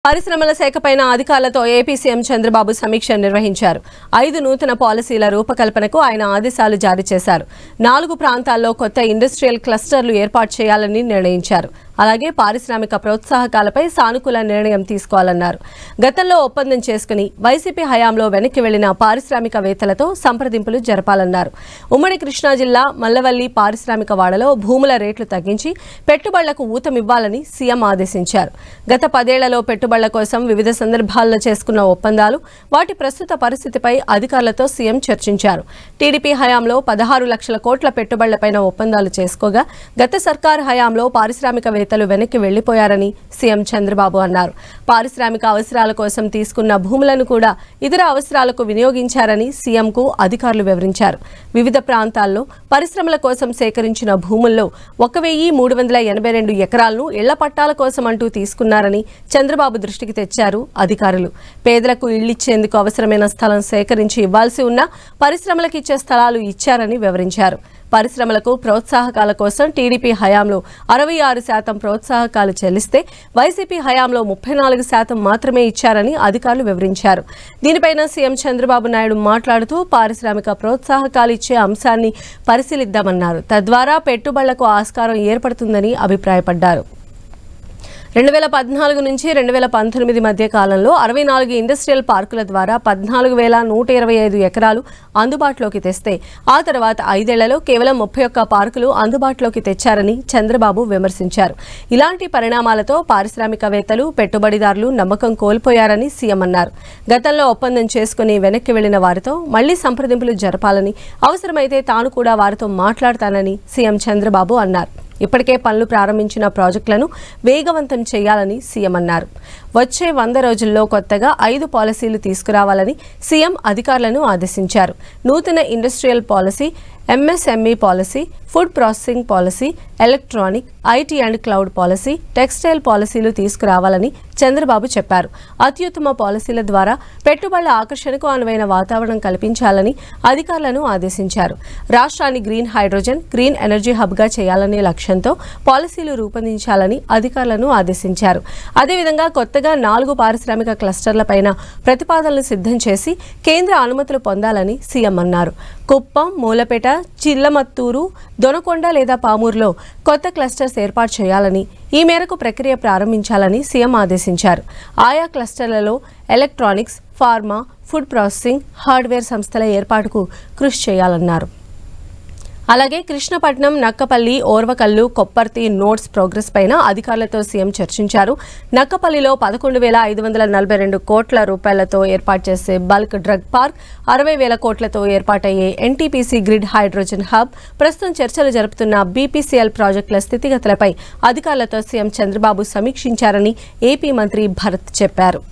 పరిశ్రమల శాఖపైన అధికారులతో AP CM Chandrababu సమీక్ష నిర్వహించారు ఐదు నూతన పాలసీల రూపకల్పనకు ఆయన ఆదేశాలు జారీ చేశారు నాలుగు ప్రాంతాల్లో కొత్త ఇండస్ట్రియల్ క్లస్టర్లు ఏర్పాటు చేయాలని నిర్ణయించారు అలాగే పారిశ్రామిక ప్రోత్సాహకాలపై సానుకూల నిర్ణయం తీసుకోవాలన్నారు గతంలో ఒప్పందం చేసుకుని వైసీపీ హయాంలో వెనక్కి వెళ్లిన పారిశ్రామికవేత్తలతో సంప్రదింపులు జరపాలన్నారు ఉమ్మడి కృష్ణా జిల్లా మల్లవల్లి పారిశ్రామిక వాడలో భూముల రేట్లు తగ్గించి పెట్టుబడులకు ఊతమివ్వాలని సీఎం ఆదేశించారు గత పదేళ్లలో పెట్టుబడుల కోసం వివిధ సందర్భాల్లో చేసుకున్న ఒప్పందాలు వాటి ప్రస్తుత పరిస్థితిపై అధికారులతో సీఎం చర్చించారు టీడీపీ హయాంలో పదహారు లక్షల కోట్ల పెట్టుబడులపైన ఒప్పందాలు చేసుకోగా గత సర్కారు హయాంలో పారిశ్రామికవేత్తలు వెనక్కి వెళ్లిపోయారని సీఎం చంద్రబాబు అన్నారు పారిశ్రామిక అవసరాల కోసం తీసుకున్న భూములను కూడా ఇతర అవసరాలకు వినియోగించారని సీఎంకు అధికారులు వివరించారు వివిధ ప్రాంతాల్లో పరిశ్రమల కోసం సేకరించిన భూముల్లో ఒక వెయ్యి మూడు వందల ఎనభై రెండు ఎకరాలను ఇళ్ల పట్టాల కోసం అంటూ తీసుకున్నారని చంద్రబాబు దృష్టికి తెచ్చారు అధికారులు పేదలకు ఇళ్లిచ్చేందుకు అవసరమైన స్థలం సేకరించి ఇవ్వాల్సి ఉన్నా పరిశ్రమలకు ఇచ్చే స్థలాలు ఇచ్చారని వివరించారు పరిశ్రమలకు ప్రోత్సాహకాల కోసం టీడీపీ హయాంలో అరవై ఆరు శాతం ప్రోత్సాహకాలు చెల్లిస్తే వైసీపీ హయాంలో ముప్పై నాలుగు శాతం మాత్రమే ఇచ్చారని అధికారులు వివరించారు దీనిపైన సీఎం చంద్రబాబు నాయుడు మాట్లాడుతూ పారిశ్రామిక ప్రోత్సాహకాలు ఇచ్చే అంశాన్ని పరిశీలిద్దామన్నారు తద్వారా పెట్టుబడులకు ఆస్కారం ఏర్పడుతుందని అభిప్రాయపడ్డారు రెండు వేల పద్నాలుగు నుంచి రెండు వేల పంతొమ్మిది మధ్య కాలంలో అరవై నాలుగు ఇండస్ట్రియల్ పార్కుల ద్వారా పద్నాలుగు వేల నూట ఇరవై ఐదు ఎకరాలు అందుబాటులోకి తెస్తే ఆ తర్వాత ఐదేళ్లలో కేవలం ముప్పై ఒక్క పార్కులు అందుబాటులోకి తెచ్చారని చంద్రబాబు విమర్శించారు ఇలాంటి పరిణామాలతో పారిశ్రామికవేత్తలు పెట్టుబడిదారులు నమ్మకం కోల్పోయారని సీఎం అన్నారు గతంలో ఒప్పందం చేసుకుని వెనక్కి వెళ్లిన వారితో మళ్లీ సంప్రదింపులు జరపాలని అవసరమైతే తాను కూడా వారితో మాట్లాడతానని సీఎం చంద్రబాబు అన్నారు ఇప్పటికే పనులు ప్రారంభించిన ప్రాజెక్టులను వేగవంతం చేయాలని సీఎం అన్నారు వచ్చే వంద రోజుల్లో కొత్తగా ఐదు పాలసీలు తీసుకురావాలని సీఎం అధికారులను ఆదేశించారు నూతన industrial policy MSME policy food processing policy electronic IT and cloud policy textile పాలసీలు తీసుకురావాలని చంద్రబాబు చెప్పారు అత్యుత్తమ పాలసీల ద్వారా పెట్టుబడుల ఆకర్షణకు అనువైన వాతావరణం కల్పించాలని అధికారులను ఆదేశించారు రాష్ట్రాన్ని గ్రీన్ హైడ్రోజన్ గ్రీన్ ఎనర్జీ హబ్గా చేయాలనే లక్ష్యంతో పాలసీలు రూపొందించాలని అధికారులను ఆదేశించారు అదేవిధంగా కొత్తగా నాలుగు పారిశ్రామిక క్లస్టర్లపైన ప్రతిపాదనలు సిద్ధం చేసి కేంద్ర అనుమతులు పొందాలని సీఎం అన్నారు కుప్పం మూలపేట చిల్లమత్తూరు దొనకొండ లేదా పామూరులో కొత్త క్లస్టర్స్ ఏర్పాటు చేయాలని ఈ మేరకు ప్రక్రియ ప్రారంభించాలని సీఎం ఆదేశించారు ఆయా క్లస్టర్లలో electronics pharma food processing hardware సంస్థల ఏర్పాటుకు కృషి చేయాలన్నారు అలాగే కృష్ణపట్నం నక్కపల్లి ఓర్వకల్లు కొప్పర్తి నోట్స్ ప్రోగ్రెస్ పైన అధికారులతో సీఎం చర్చించారు నక్కపల్లిలో పదకొండు వేల ఐదు వందల నలభై రెండు కోట్ల రూపాయలతో ఏర్పాటు చేసే బల్క్ డ్రగ్ పార్క్ అరవై వేల కోట్లతో ఏర్పాటయ్యే ఎన్టీపీసీ గ్రిడ్ హైడ్రోజన్ హబ్ ప్రస్తుతం చర్చలు జరుపుతున్న బీపీసీఎల్ ప్రాజెక్టుల స్థితిగతులపై అధికారులతో సీఎం చంద్రబాబు సమీక్షించారని ఏపీ మంత్రి భరత్ చెప్పారు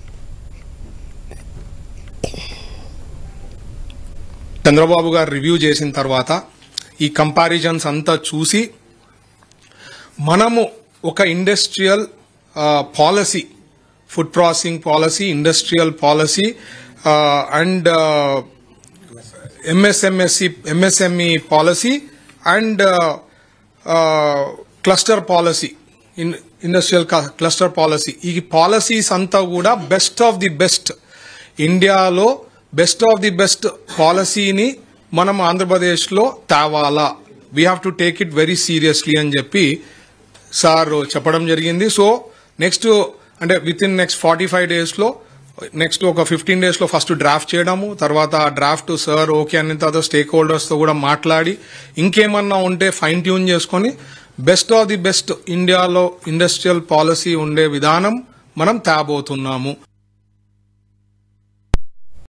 చంద్రబాబు గారు రివ్యూ చేసిన తర్వాత ఈ కంపారిజన్స్ అంతా చూసి మనము ఒక industrial policy food processing policy industrial policy and ఎంఎస్ఎంఎస్సి MSME policy and cluster policy industrial cluster policy ఈ పాలసీస్ అంతా కూడా బెస్ట్ ఆఫ్ ది బెస్ట్ ఇండియాలో బెస్ట్ ఆఫ్ ది బెస్ట్ పాలసీని మనం ఆంధ్రప్రదేశ్లో తేవాలా we have to take it very seriously అని చెప్పి సార్ చెప్పడం జరిగింది సో నెక్స్ట్ అంటే within next forty five డేస్లో నెక్స్ట్ ఒక ఫిఫ్టీన్ డేస్లో ఫస్ట్ డ్రాఫ్ట్ చేయడము తర్వాత ఆ డ్రాఫ్ట్ సార్ ఓకే అన్న తర్వాత స్టేక్ హోల్డర్స్తో కూడా మాట్లాడి ఇంకేమన్నా ఉంటే ఫైన్ ట్యూన్ చేసుకొని బెస్ట్ ఆఫ్ ది బెస్ట్ ఇండియాలో ఇండస్ట్రియల్ పాలసీ ఉండే విధానం మనం తేబోతున్నాము